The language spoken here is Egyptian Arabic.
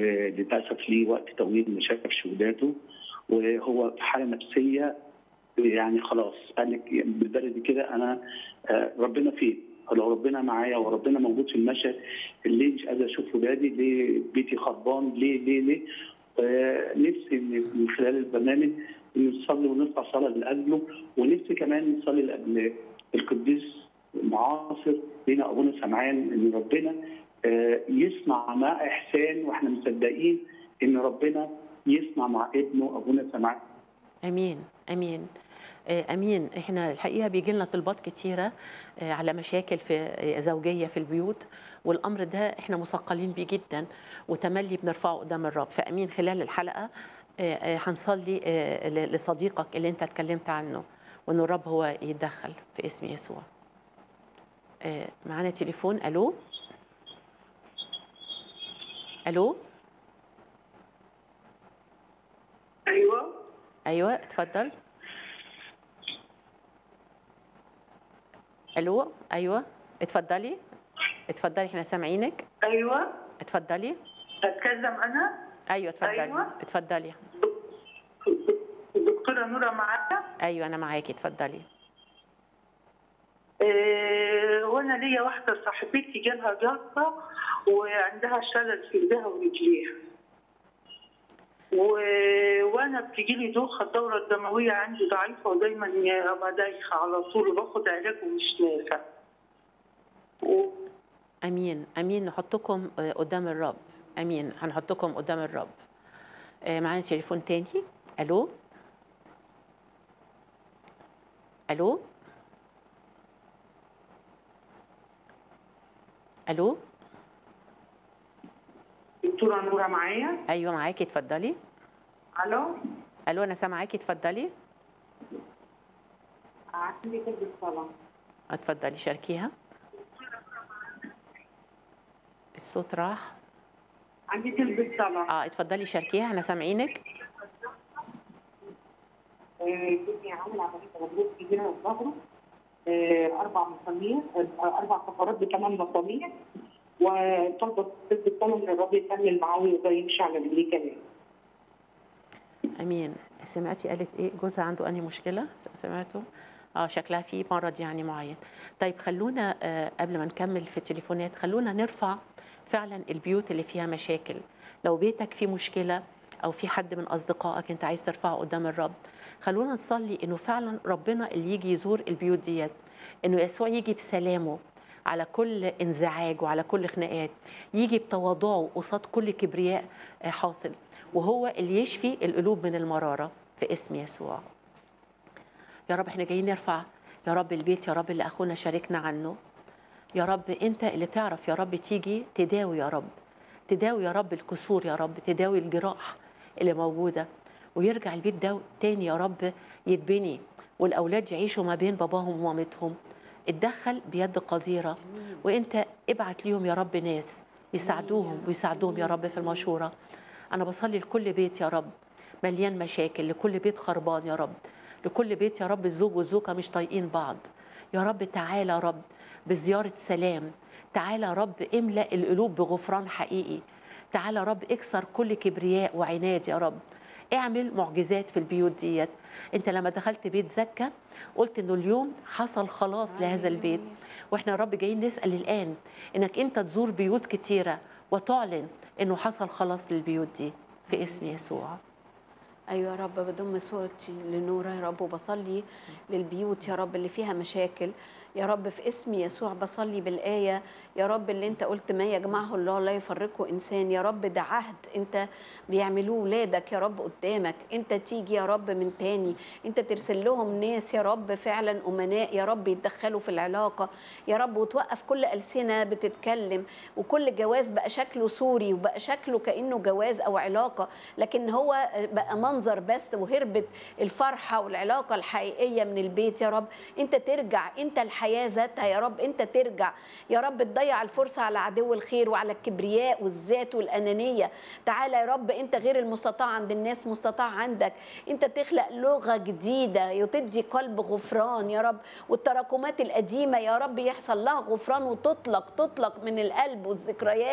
وللاسف ليه وقت طويل ما شافش ولاده وهو في حاله نفسيه يعني خلاص قال لك بالبلدي كده انا آه، ربنا فين؟ لو ربنا معايا وربنا موجود في المشهد ليه مش قادر اشوف ولادي؟ ليه بيتي خربان؟ ليه ليه ليه؟ آه، نفسي إن من خلال البرنامج نصلي ونرفع صلاه لاجله ونفسي كمان نصلي لاجل القديس المعاصر لينا ابونا سمعان ان ربنا آه، يصنع مع احسان واحنا مصدقين ان ربنا يصنع مع ابنه ابونا سمعان امين امين آه، امين احنا الحقيقه بيجي لنا طلبات كتيره آه، على مشاكل في آه، زوجيه في البيوت والامر ده احنا مثقلين بيه جدا وتملي بنرفعه قدام الرب فامين خلال الحلقه آه، آه، هنصلي آه، ل- لصديقك اللي انت اتكلمت عنه وان الرب هو يتدخل في اسم يسوع آه، معانا تليفون الو الو ايوه ايوه اتفضل الو ايوه اتفضلي اتفضلي احنا سامعينك ايوه اتفضلي اتكلم انا ايوه اتفضلي أيوة. اتفضلي الدكتوره نوره معايا ايوه انا معاكي اتفضلي إيه وانا ليا واحده صاحبتي جالها جلطه وعندها شلل في ايديها ورجليها و... وانا بتجيلي دوخه الدوره الدمويه عندي ضعيفه ودايما ابقى دايخه على طول وباخد علاج ومش نافع و... امين امين نحطكم آه، قدام الرب امين هنحطكم قدام الرب آه، معانا تليفون تاني الو الو الو دكتوره نوره معايا ايوه معاكي اتفضلي الو الو انا سامعاكي اتفضلي عندي كلمه صلاه اتفضلي شاركيها الصوت راح عندي كلمه صلاه اه اتفضلي شاركيها احنا سامعينك جوزي عامل عمليه غضروف كبيره في ظهره آه، اربع مسامير آه، اربع فقرات بثمان مسامير وطلبت طب الطلب ان الراجل يكمل معاه ويقدر يمشي على رجليه كمان امين سمعتي قالت ايه جوزها عنده انهي مشكله س- سمعتوا اه شكلها في مرض يعني معين طيب خلونا آه قبل ما نكمل في التليفونات خلونا نرفع فعلا البيوت اللي فيها مشاكل لو بيتك فيه مشكله او في حد من اصدقائك انت عايز ترفعه قدام الرب خلونا نصلي انه فعلا ربنا اللي يجي يزور البيوت ديت انه يسوع يجي بسلامه على كل انزعاج وعلى كل خناقات يجي بتواضعه قصاد كل كبرياء آه، حاصل وهو اللي يشفي القلوب من المرارة في اسم يسوع يا رب احنا جايين نرفع يا رب البيت يا رب اللي أخونا شاركنا عنه يا رب انت اللي تعرف يا رب تيجي تداوي يا رب تداوي يا رب الكسور يا رب تداوي الجراح اللي موجودة ويرجع البيت ده تاني يا رب يتبني والأولاد يعيشوا ما بين باباهم ومامتهم اتدخل بيد قديرة وانت ابعت ليهم يا رب ناس يساعدوهم ويساعدوهم يا رب في المشورة أنا بصلي لكل بيت يا رب مليان مشاكل لكل بيت خربان يا رب لكل بيت يا رب الزوج والزوجة مش طايقين بعض يا رب تعالى يا رب بزيارة سلام تعالى يا رب املأ القلوب بغفران حقيقي تعالى يا رب اكسر كل كبرياء وعناد يا رب اعمل معجزات في البيوت ديت انت لما دخلت بيت زكا قلت انه اليوم حصل خلاص لهذا البيت واحنا يا رب جايين نسال الان انك انت تزور بيوت كتيره وتعلن انه حصل خلاص للبيوت دي في اسم يسوع ايوه يا رب بضم صورتي لنورة يا رب وبصلي للبيوت يا رب اللي فيها مشاكل يا رب في اسم يسوع بصلي بالآية يا رب اللي انت قلت ما يجمعه الله لا يفرقه انسان يا رب ده عهد انت بيعملوه ولادك يا رب قدامك انت تيجي يا رب من تاني انت ترسل لهم ناس يا رب فعلا امناء يا رب يتدخلوا في العلاقة يا رب وتوقف كل ألسنة بتتكلم وكل جواز بقى شكله سوري وبقى شكله كأنه جواز أو علاقة لكن هو بقى منظر بس وهربت الفرحة والعلاقة الحقيقية من البيت يا رب انت ترجع انت الحياة ذاتها يا رب انت ترجع يا رب تضيع الفرصة على عدو الخير وعلى الكبرياء والذات والأنانية تعالى يا رب انت غير المستطاع عند الناس مستطاع عندك انت تخلق لغة جديدة وتدي قلب غفران يا رب والتراكمات القديمة يا رب يحصل لها غفران وتطلق تطلق من القلب والذكريات